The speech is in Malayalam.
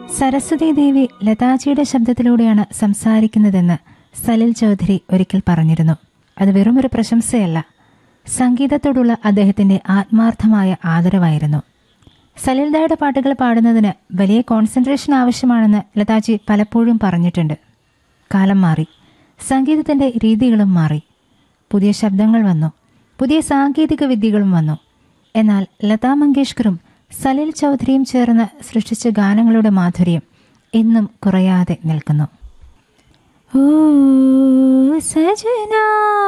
സരസ്വതി ദേവി ലതാജിയുടെ ശബ്ദത്തിലൂടെയാണ് സംസാരിക്കുന്നതെന്ന് സലിൽ ചൗധരി ഒരിക്കൽ പറഞ്ഞിരുന്നു അത് വെറുമൊരു പ്രശംസയല്ല സംഗീതത്തോടുള്ള അദ്ദേഹത്തിന്റെ ആത്മാർത്ഥമായ ആദരവായിരുന്നു സലിൽദായുടെ പാട്ടുകൾ പാടുന്നതിന് വലിയ കോൺസെൻട്രേഷൻ ആവശ്യമാണെന്ന് ലതാജി പലപ്പോഴും പറഞ്ഞിട്ടുണ്ട് കാലം മാറി സംഗീതത്തിന്റെ രീതികളും മാറി പുതിയ ശബ്ദങ്ങൾ വന്നു പുതിയ സാങ്കേതിക വിദ്യകളും വന്നു എന്നാൽ ലതാ മങ്കേഷ്കറും സലിൽ ചൗധരിയും ചേർന്ന് സൃഷ്ടിച്ച ഗാനങ്ങളുടെ മാധുര്യം എന്നും കുറയാതെ നിൽക്കുന്നു ഓ സജനാ